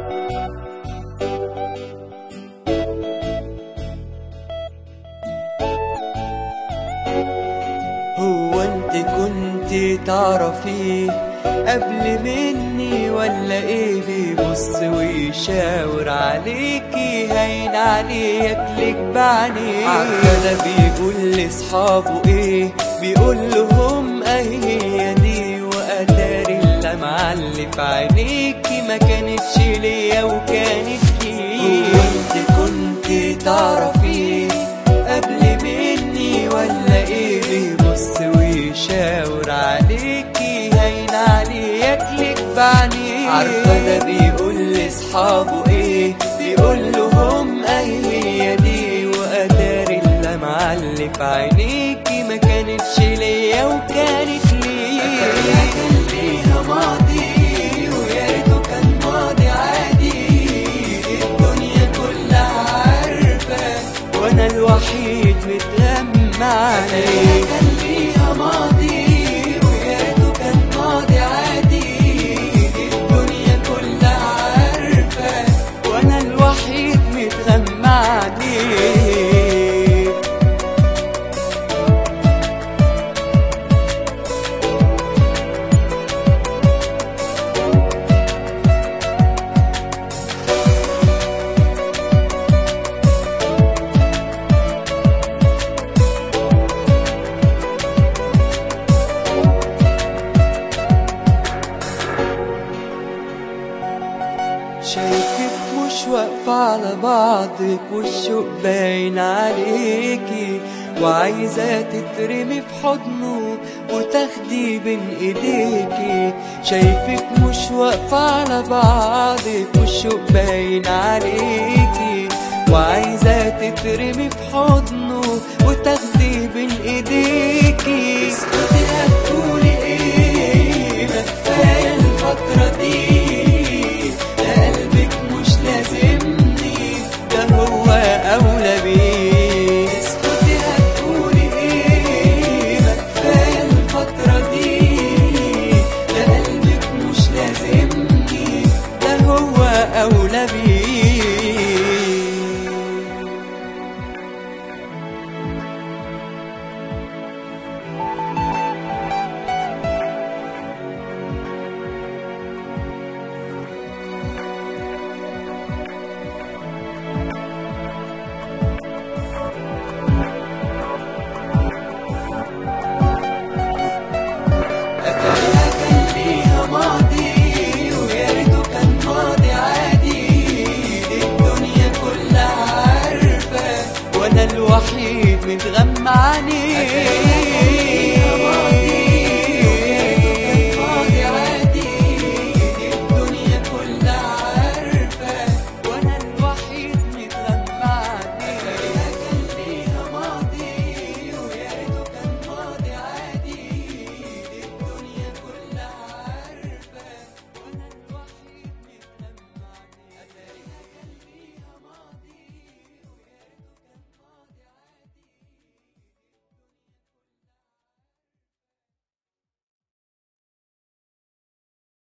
هو انت كنت تعرفيه قبل مني ولا ايه بيبص ويشاور عليكي هين عليه ياكلك بعينيه عارفه ده بيقول لاصحابه ايه بيقول لهم اهي هي دي واتاري اللمعه اللي في عينيكي ما كانتش ليا وكانت ليه هو انت كنت تعرفيه قبل مني ولا ايه بيبص ويشاور عليكي هين عليه ياكلك بعينيه عارفه ده بيقول لاصحابه ايه بيقول لهم اهي هي دي واتاري اللمعه اللي في عينيكي ما كانتش ليا وكانت ليه كان ليها ماضي ويا ريته كان ماضي عادي الدنيا كلها عارفه وانا الوحيد متغمى عليه كان ليها ماضي ويا ريته كان ماضي عادي الدنيا كلها عارفه وانا الوحيد متغمى عليه شايفك مش واقفة على بعضك والشوق باين عليكي وعايزة تترمي في حضنه وتاخدي بين ايديكي شايفك مش واقفة على بعضك والشوق باين عليكي وعايزة تترمي في حضنه وتاخدي بين ايديكي اسكتي هتقولي ايه ما كفاية الفترة دي ده قلبك مش لازمني ده هو أولى بيه اسكتي هتقولي ايه ما كفاية الفترة دي ده قلبك مش لازمني ده هو أولى بيه أتاريها كان ليها ماضي ويا ريته كان ماضي عادي الدنيا كلها عارفة وأنا الوحيد متغمى عليه